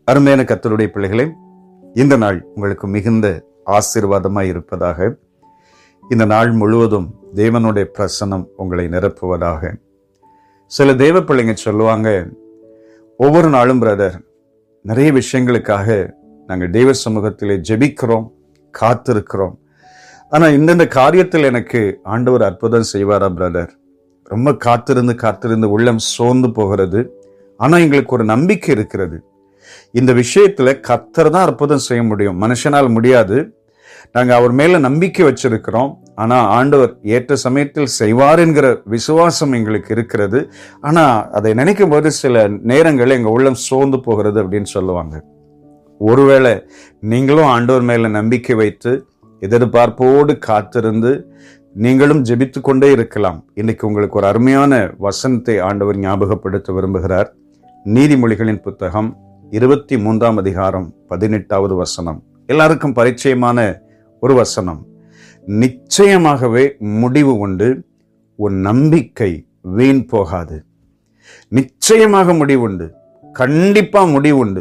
அருமையான கத்தருடைய பிள்ளைகளே இந்த நாள் உங்களுக்கு மிகுந்த ஆசீர்வாதமாய் இருப்பதாக இந்த நாள் முழுவதும் தேவனுடைய பிரசனம் உங்களை நிரப்புவதாக சில தேவ பிள்ளைங்க சொல்லுவாங்க ஒவ்வொரு நாளும் பிரதர் நிறைய விஷயங்களுக்காக நாங்கள் தெய்வ சமூகத்திலே ஜெபிக்கிறோம் காத்திருக்கிறோம் ஆனா இந்தந்த காரியத்தில் எனக்கு ஆண்டவர் அற்புதம் செய்வாரா பிரதர் ரொம்ப காத்திருந்து காத்திருந்து உள்ளம் சோர்ந்து போகிறது ஆனா எங்களுக்கு ஒரு நம்பிக்கை இருக்கிறது இந்த விஷயத்துல கர்த்தர் தான் அற்புதம் செய்ய முடியும் மனுஷனால் முடியாது நாங்க அவர் மேல நம்பிக்கை வச்சிருக்கிறோம் ஆனா ஆண்டவர் ஏற்ற சமயத்தில் செய்வார் என்கிற விசுவாசம் எங்களுக்கு இருக்கிறது ஆனா அதை நினைக்கும் போது சில நேரங்கள் எங்க உள்ளம் சோர்ந்து போகிறது அப்படின்னு சொல்லுவாங்க ஒருவேளை நீங்களும் ஆண்டவர் மேல நம்பிக்கை வைத்து எதிர்பார்ப்போடு காத்திருந்து நீங்களும் ஜெபித்து கொண்டே இருக்கலாம் இன்னைக்கு உங்களுக்கு ஒரு அருமையான வசனத்தை ஆண்டவர் ஞாபகப்படுத்த விரும்புகிறார் நீதிமொழிகளின் புத்தகம் இருபத்தி மூன்றாம் அதிகாரம் பதினெட்டாவது வசனம் எல்லாருக்கும் பரிச்சயமான ஒரு வசனம் நிச்சயமாகவே முடிவு உண்டு உன் நம்பிக்கை வீண் போகாது நிச்சயமாக முடிவுண்டு கண்டிப்பா முடிவுண்டு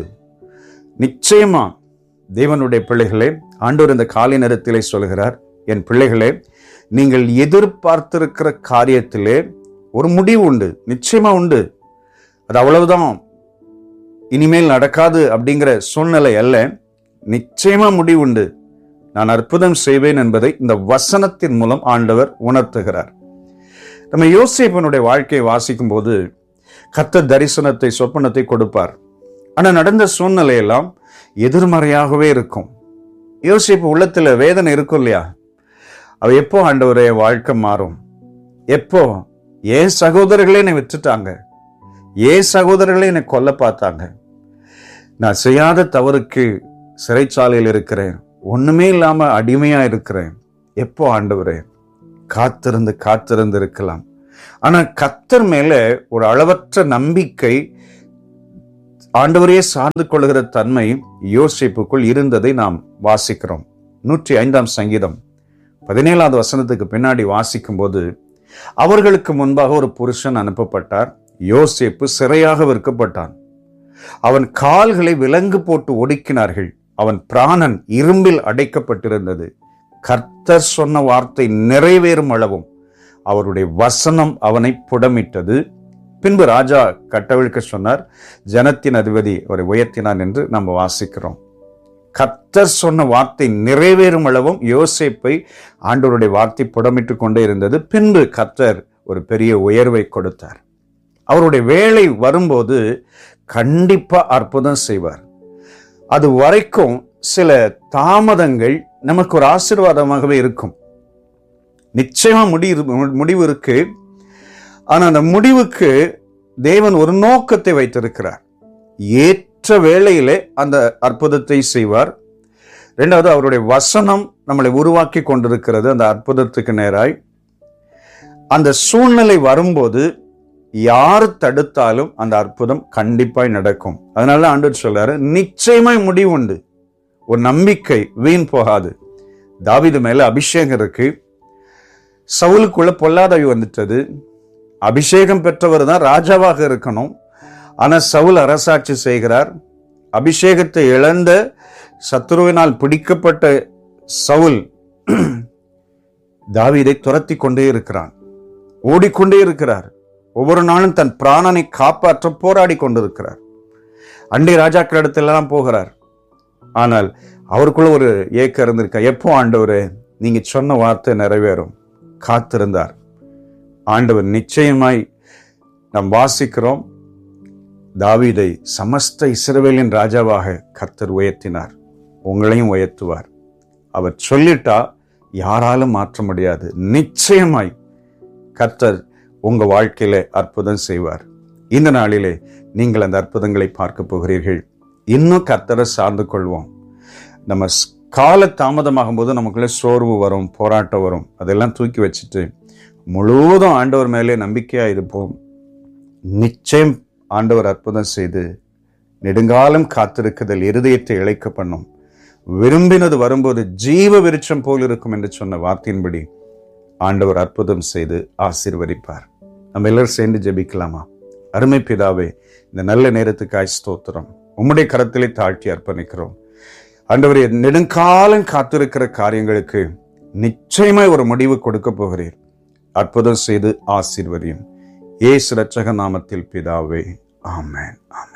நிச்சயமா தேவனுடைய பிள்ளைகளே ஆண்டவர் இந்த காலை நேரத்திலே சொல்கிறார் என் பிள்ளைகளே நீங்கள் எதிர்பார்த்திருக்கிற காரியத்திலே ஒரு முடிவு உண்டு நிச்சயமா உண்டு அது அவ்வளவுதான் இனிமேல் நடக்காது அப்படிங்கிற சூழ்நிலை அல்ல நிச்சயமா முடிவுண்டு நான் அற்புதம் செய்வேன் என்பதை இந்த வசனத்தின் மூலம் ஆண்டவர் உணர்த்துகிறார் நம்ம யோசிப்பனுடைய வாழ்க்கையை வாசிக்கும் போது கத்த தரிசனத்தை சொப்பனத்தை கொடுப்பார் ஆனா நடந்த சூழ்நிலையெல்லாம் எதிர்மறையாகவே இருக்கும் யோசிப்பு உள்ளத்துல வேதனை இருக்கும் இல்லையா அவ எப்போ ஆண்டவரே வாழ்க்கை மாறும் எப்போ ஏன் சகோதரர்களே என்னை விட்டுட்டாங்க ஏன் சகோதரர்களே என்னை கொல்ல பார்த்தாங்க நான் செய்யாத தவறுக்கு சிறைச்சாலையில் இருக்கிறேன் ஒண்ணுமே இல்லாம அடிமையா இருக்கிறேன் எப்போ ஆண்டவரே காத்திருந்து காத்திருந்து இருக்கலாம் ஆனா கத்தர் மேல ஒரு அளவற்ற நம்பிக்கை ஆண்டவரையே சார்ந்து கொள்கிற தன்மை யோசிப்புக்குள் இருந்ததை நாம் வாசிக்கிறோம் நூற்றி ஐந்தாம் சங்கீதம் பதினேழாவது வசனத்துக்கு பின்னாடி வாசிக்கும் போது அவர்களுக்கு முன்பாக ஒரு புருஷன் அனுப்பப்பட்டார் யோசேப்பு சிறையாக விற்கப்பட்டான் அவன் கால்களை விலங்கு போட்டு ஒடுக்கினார்கள் அவன் பிராணன் இரும்பில் அடைக்கப்பட்டிருந்தது கர்த்தர் சொன்ன வார்த்தை நிறைவேறும் அளவும் அவருடைய வசனம் அவனை புடமிட்டது பின்பு ராஜா கட்டவிழ்க்க சொன்னார் ஜனத்தின் அதிபதி அவரை உயர்த்தினான் என்று நம்ம வாசிக்கிறோம் கர்த்தர் சொன்ன வார்த்தை நிறைவேறும் அளவும் யோசேப்பை ஆண்டவருடைய வார்த்தை புடமிட்டு கொண்டே இருந்தது பின்பு கர்த்தர் ஒரு பெரிய உயர்வை கொடுத்தார் அவருடைய வேலை வரும்போது கண்டிப்பா அற்புதம் செய்வார் அது வரைக்கும் சில தாமதங்கள் நமக்கு ஒரு ஆசீர்வாதமாகவே இருக்கும் நிச்சயமா முடிவு முடிவு இருக்கு ஆனா அந்த முடிவுக்கு தேவன் ஒரு நோக்கத்தை வைத்திருக்கிறார் ஏற்ற வேளையிலே அந்த அற்புதத்தை செய்வார் ரெண்டாவது அவருடைய வசனம் நம்மளை உருவாக்கி கொண்டிருக்கிறது அந்த அற்புதத்துக்கு நேராய் அந்த சூழ்நிலை வரும்போது யார் தடுத்தாலும் அந்த அற்புதம் கண்டிப்பாய் நடக்கும் அதனால ஆண்டவர் சொல்றாரு நிச்சயமாய் முடிவு உண்டு ஒரு நம்பிக்கை வீண் போகாது தாவிது மேல அபிஷேகம் இருக்கு சவுலுக்குள்ள பொல்லாதவி வந்துட்டது அபிஷேகம் பெற்றவர் தான் ராஜாவாக இருக்கணும் ஆனா சவுல் அரசாட்சி செய்கிறார் அபிஷேகத்தை இழந்த சத்துருவினால் பிடிக்கப்பட்ட சவுல் தாவீதை துரத்தி கொண்டே இருக்கிறான் ஓடிக்கொண்டே இருக்கிறார் ஒவ்வொரு நாளும் தன் பிராணனை காப்பாற்ற போராடி கொண்டிருக்கிறார் அண்டை ராஜாக்களிடத்திலெல்லாம் போகிறார் ஆனால் அவருக்குள்ள ஒரு ஏக்கம் இருந்திருக்க எப்போ ஆண்டவரே நீங்க சொன்ன வார்த்தை நிறைவேறும் காத்திருந்தார் ஆண்டவர் நிச்சயமாய் நாம் வாசிக்கிறோம் தாவீதை சமஸ்த இஸ்ரவேலின் ராஜாவாக கர்த்தர் உயர்த்தினார் உங்களையும் உயர்த்துவார் அவர் சொல்லிட்டா யாராலும் மாற்ற முடியாது நிச்சயமாய் கர்த்தர் உங்க வாழ்க்கையில அற்புதம் செய்வார் இந்த நாளிலே நீங்கள் அந்த அற்புதங்களை பார்க்க போகிறீர்கள் இன்னும் கர்த்தரை சார்ந்து கொள்வோம் நம்ம ஸ்- கால தாமதமாகும் போது நமக்குள்ள சோர்வு வரும் போராட்டம் வரும் அதெல்லாம் தூக்கி வச்சுட்டு முழுவதும் ஆண்டவர் மேலே நம்பிக்கையா இருப்போம் நிச்சயம் ஆண்டவர் அற்புதம் செய்து நெடுங்காலம் காத்திருக்குதல் இருதயத்தை இழைக்க பண்ணும் விரும்பினது வரும்போது ஜீவ விருட்சம் போல் இருக்கும் என்று சொன்ன வார்த்தையின்படி ஆண்டவர் அற்புதம் செய்து ஆசீர்வதிப்பார் நம்ம எல்லாரும் சேர்ந்து ஜெபிக்கலாமா அருமை பிதாவே இந்த நல்ல நேரத்துக்காய் ஸ்தோத்திரம் உம்முடைய கரத்திலே தாழ்த்தி அர்ப்பணிக்கிறோம் ஆண்டவரே நெடுங்காலம் காத்திருக்கிற காரியங்களுக்கு நிச்சயமாய் ஒரு முடிவு கொடுக்க போகிறீர் அற்புதம் செய்து ஆசீர்வதியும் ஏசு ரட்சக நாமத்தில் பிதாவே ஆமென் ஆமென்